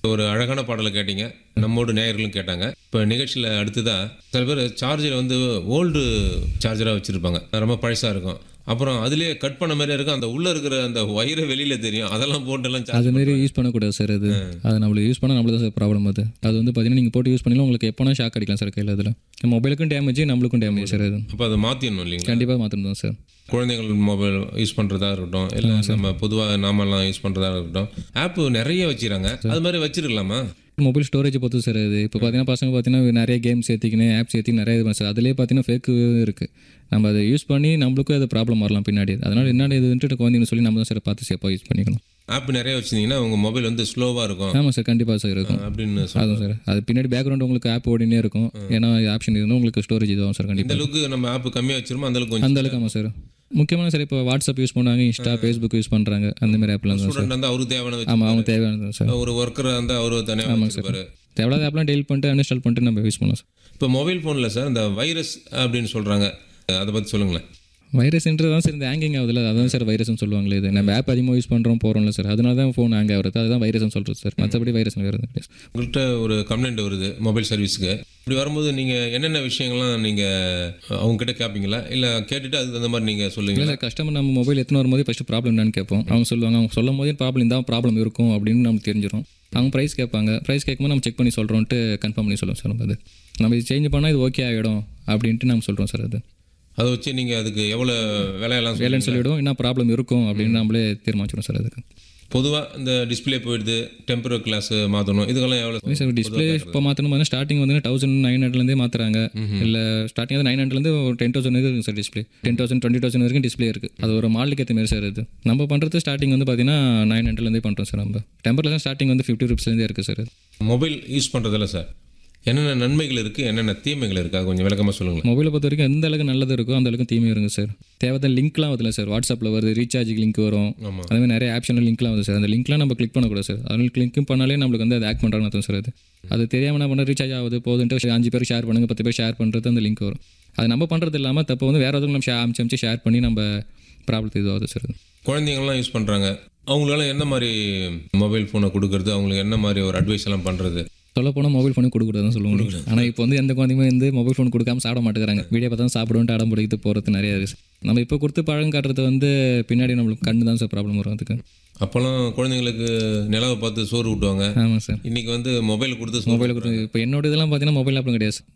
ஒரு அழகான பாடலை கேட்டீங்க நம்மோடு நேயர்களும் கேட்டாங்க இப்போ நிகழ்ச்சியில் அடுத்ததா சில பேர் சார்ஜர் வந்து ஓல்டு சார்ஜராக வச்சுருப்பாங்க ரொம்ப பழசாக இருக்கும் அப்புறம் அதுலேயே கட் பண்ண மாதிரி இருக்கும் அந்த உள்ளே இருக்கிற அந்த ஒயரை வெளியில் தெரியும் அதெல்லாம் போட்டுலாம் சார்ஜ் அது மாரி யூஸ் பண்ணக்கூடாது சார் அது அது நம்மளுக்கு யூஸ் பண்ணால் நம்மளுக்கு தான் சார் ப்ராப்ளம் அது அது வந்து பார்த்தீங்கன்னா நீங்கள் போட்டு யூஸ் பண்ணலாம் உங்களுக்கு எப்போனா ஷாக் அடிக்கலாம் சார் கையில் அதில் மொபைலுக்கும் டேமேஜ் நம்மளுக்கும் டேமேஜ் சார் அது அப்போ அதை மாற்றிடணும் இல்லைங்களா கண்டிப்பாக மாற்றணும் தான் சார் குழந்தைகள் மொபைல் யூஸ் பண்ணுறதா இருக்கட்டும் இல்லை நம்ம பொதுவாக நாமெல்லாம் யூஸ் பண்ணுறதா இருக்கட்டும் ஆப்பு நிறைய வச்சுக்கிறாங்க அது மாதிரி வச்சிருக்கலாமா மொபைல் ஸ்டோரேஜ் பொறுத்து சார் அது இப்போ பார்த்தீங்கன்னா பசங்க பார்த்தீங்கன்னா நிறைய கேம்ஸ் ஏற்றிக்கின்னு ஆப்ஸ் ஏற்றி நிறைய இது பண்ண சார் அதுலேயே பார்த்தீங்கன்னா ஃபேக்கு இருக்குது நம்ம அதை யூஸ் பண்ணி நம்மளுக்கும் அது ப்ராப்ளம் வரலாம் பின்னாடி அதனால் என்னென்ன இதுன்ட்டு குழந்தைங்க சொல்லி நம்ம தான் சார் பார்த்து சேஃபாக யூஸ் பண்ணிக்கணும் ஆப் நிறைய வச்சிருந்தீங்கன்னா உங்கள் மொபைல் வந்து ஸ்லோவாக இருக்கும் ஆமாம் சார் கண்டிப்பாக சார் இருக்கும் அப்படின்னு சொல்ல அதுவும் சார் அது பின்னாடி பேக்ரவுண்ட் உங்களுக்கு ஆப் ஓடினே இருக்கும் ஏன்னா ஆப்ஷன் இருந்தால் உங்களுக்கு ஸ்டோரேஜ் இதுவும் சார் இந்த கண்டிப்பாக அளவுக்கு நம்ம ஆப் கம்மியாக வச்சிருமோ அந்த அளவுக்கு கொஞ்சம் அந்த அளவுக்கு ஆமாம் சார் முக்கியமான சார் இப்போ வாட்ஸ்அப் யூஸ் பண்ணுவாங்க இன்ஸ்டா ஃபேஸ்புக் யூஸ் பண்ணுறாங்க அந்த மாதிரி ஆப்லாம் தான் சார் ஸ்டூடெண்ட் வந்து அவருக்கு தேவையான வச்சு ஆமாம் அவங்க தேவையானது சார் ஒரு ஒர்க்கர் வந்து அவரு தனியாக வச்சிருப்பாரு தேவையில்லாத ஆப்லாம் டெலிட் பண்ணிட்டு அன்இன்ஸ்டால் பண்ணிட்டு நம்ம யூஸ் பண்ணலாம் சார் இப்போ மொபைல் ஃபோனில் சார் இந்த வைரஸ் அப்படின்னு சொல்கிறாங்க அதை பற்றி சொல்லுங்களேன் வைரஸ்ன்றது தான் சார் இந்த ஹேங்கிங் ஆகுதுல அதான் சார் வைரஸ்னு சொல்லுவாங்களே இது நம்ம ஆப் அதிகமாக யூஸ் பண்ணுறோம் போகிறோம்ல சார் அதனால தான் ஃபோன் ஹேங் ஆகுறது அதுதான் வைரஸ்னு சொல்கிறது சார் மற்றபடி வைரஸ் வேறு எதுவும் கிடையாது உங்கள்கிட்ட ஒரு கம்ப்ளைண்ட் வருது மொபைல் சர்வீஸுக்கு இப்படி வரும்போது நீங்கள் என்னென்ன விஷயங்கள்லாம் நீங்கள் அவங்ககிட்ட கேட்பீங்களா இல்லை கேட்டுட்டு அதுக்கு தகுந்த மாதிரி நீங்கள் இல்லை சொல்லுவீங்களா சார் கஸ்டமர் நம்ம மொபைல் எத்தனை வரும்போது ஃபஸ்ட்டு ப்ராப்ளம் என்னன்னு கேட்போம் அவங்க சொல்லுவாங்க அவங்க சொல்லும் போதே ப்ராப்ளம் இந்த ப்ராப்ளம் இருக்கும் அப்படின்னு நமக்கு தெரிஞ்சிடும் அவங்க ப்ரைஸ் கேட்பாங்க ப்ரைஸ் கேட்கும்போது நம்ம செக் பண்ணி சொல்கிறோன்ட்டு கன்ஃபார்ம் பண்ணி சொல்லுவோம் சார் நம்ம அது நம்ம இது சேஞ்ச் பண்ணால் இது ஓகே ஆகிடும் அப்படின்ட்டு நம்ம சொல்கிறோம் சார் அது அதை வச்சு நீங்கள் அதுக்கு எவ்வளோ விலையெல்லாம் வேலைன்னு சொல்லுவீங்களா? சொல்லிவிடுவோம் என்ன ப்ராப்ளம் இருக்கும் அப்படின்னு நம்மளே தீர்மானிச்சிடும் சார் அதுக்கு பொதுவாக இந்த டிஸ்ப்ளே போயிடுது டெம்பரர் கிளாஸ் மாற்றணும் இதுக்கெல்லாம் எவ்வளோ சார் டிஸ்பிளே இப்போ மாற்றணும் பார்த்தீங்கன்னா ஸ்டார்டிங் வந்து தௌசண்ட் நைன் ஹண்ட்ரட்லேருந்தே மாற்றுறாங்க இல்லை ஸ்டார்டிங் வந்து நைன் ஹண்ட்ரட்லேருந்து ஒரு டென் தௌசண்ட் இருக்குது sir display ten thousand twenty thousand வரைக்கும் டிஸ்பிளே இருக்குது அது ஒரு மாடலுக்கு ஏற்ற மாதிரி சார் இது நம்ம பண்ணுறது ஸ்டார்டிங் வந்து பார்த்தீங்கன்னா நைன் ஹண்ட்ரட்லேருந்தே பண்ணுறோம் சார் நம்ம டெம்பரில் ஸ்டார்டிங் வந்து ஃபிஃப்டி ருபீஸ்லேருந்தே இருக்குது சார் அது மொபைல் யூஸ் பண்ணுறதில்ல சார் என்னென்ன நன்மைகள் இருக்குது என்னென்ன தீமைகள் இருக்குது அது கொஞ்சம் விளக்கமாக சொல்லுங்களேன் மொபைலை பொறுத்த வரைக்கும் எந்த அளவுக்கு நல்லது இருக்கோ அந்த அளவுக்கு தீமை இருங்க சார் தேவையான லிங்க்லாம் வருதுல சார் வாட்ஸ்அப்பில் வருது ரீசார்ஜுக்கு லிங்க் வரும் ஆமாம் அதே மாதிரி நிறைய ஆப்ஷனில் லிங்க்லாம் வருது சார் அந்த லிங்க்லாம் நம்ம கிளிக் பண்ணக்கூடாது சார் அதனால கிளிக் பண்ணாலே நம்மளுக்கு வந்து அது ஆக்ட் பண்ணுறாங்க அர்த்தம் சார் அது அது தெரியாமல் என்ன பண்ண ரீசார்ஜ் ஆகுது போதுன்ட்டு அஞ்சு பேர் ஷேர் பண்ணுங்க பத்து பேர் ஷேர் பண்ணுறது அந்த லிங்க் வரும் அது நம்ம பண்ணுறது இல்லாமல் தப்போ வந்து வேறு எதுவும் நம்ம ஷே அமிச்சு அமிச்சு ஷேர் பண்ணி நம்ம ப்ராப்ளத்தை இதுவாகுது சார் அது. குழந்தைங்கள்லாம் யூஸ் பண்ணுறாங்க அவங்களால என்ன மாதிரி மொபைல் ஃபோனை கொடுக்கறது அவங்களுக்கு என்ன மாதிரி ஒரு அட்வைஸ் எல்லாம் பண்ணுறது சொல்ல போனால் மொபைல் ஃபோனே கொடுக்கூடாதுன்னு சொல்லுவாங்க ஆனால் இப்போ வந்து எந்த குழந்தையுமே வந்து மொபைல் ஃபோன் கொடுக்காம சாப்பிட மாட்டேங்கிறாங்க வீடியோ பார்த்தா சாப்பிடுவோன்ட்டு அடம் பிடிக்கிட்டு போகிறது நிறைய இருக்குது நம்ம இப்போ கொடுத்து பழம் காட்டுறது வந்து பின்னாடி நம்மளுக்கு கண்ணு தான் சார் ப்ராப்ளம் வரும் அதுக்கு அப்போல்லாம் குழந்தைங்களுக்கு நிலவை பார்த்து சோறு ஊட்டுவாங்க ஆமாம் சார் இன்னைக்கு வந்து மொபைல் கொடுத்து சோறு மொபைல் கொடுத்து இப்போ என்னோட இதெல்லாம் பார்த்தீங்கன்னா மொபைல் ஆப்லாம் கிடையாது